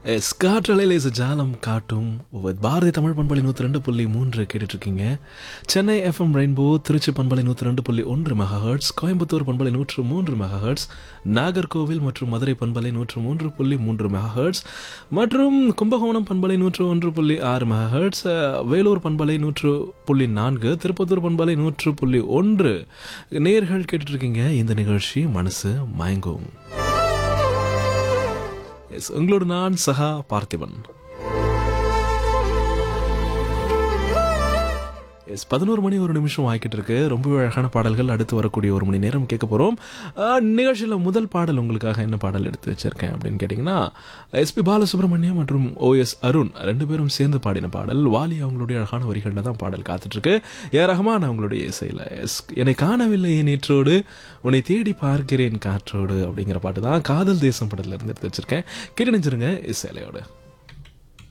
S காற்றலையில் is ஜாலம் காட்டும் with பாரதி தமிழ் பண்பலை நூற்றி ரெண்டு புள்ளி மூன்று கேட்டுட்டு இருக்கீங்க சென்னை எஃப்எம் ரெயின்போ திருச்சி பண்பலை நூற்றி ரெண்டு புள்ளி ஒன்று மெகாஹர்ட்ஸ் கோயம்புத்தூர் பண்பலை நூற்று மூன்று மெகாஹர்ட்ஸ் நாகர்கோவில் மற்றும் மதுரை பண்பலை நூற்று மூன்று புள்ளி மூன்று மெகாஹர்ட்ஸ் மற்றும் கும்பகோணம் பண்பலை நூற்று ஒன்று புள்ளி ஆறு மெகாஹர்ட்ஸ் அஹ், வேலூர் பண்பலை நூற்று புள்ளி நான்கு திருப்பத்தூர் பண்பலை நூற்று புள்ளி ஒன்று நேர்கள் கேட்டுட்டு இருக்கீங்க இந்த நிகழ்ச்சி மனசு மயங்கும் எஸ் உங்களோட நான் சஹா பார்த்திபன் எஸ் பதினோரு மணி ஒரு நிமிஷம் ஆகிக்கிட்டு இருக்கு ரொம்ப அழகான பாடல்கள் அடுத்து வரக்கூடிய ஒரு மணி நேரம் கேட்க போகிறோம் நிகழ்ச்சியில் முதல் பாடல் உங்களுக்காக என்ன பாடல் எடுத்து வச்சிருக்கேன் அப்படின்னு கேட்டிங்கன்னா எஸ்பி பாலசுப்ரமணியம் மற்றும் ஓஎஸ் அருண் ரெண்டு பேரும் சேர்ந்து பாடின பாடல் வாலி அவங்களுடைய அழகான வரிகளில் தான் பாடல் காத்துட்ருக்கு ஏ ரஹ்மான் அவங்களுடைய இசையில் எஸ் என்னை காணவில்லை நேற்றோடு உன்னை தேடி பார்க்கிறேன் காற்றோடு அப்படிங்கிற பாட்டு தான் காதல் தேசம் படத்தில் இருந்து எடுத்து வச்சிருக்கேன் கேட்டு நினைச்சிருங்க இசையிலையோடு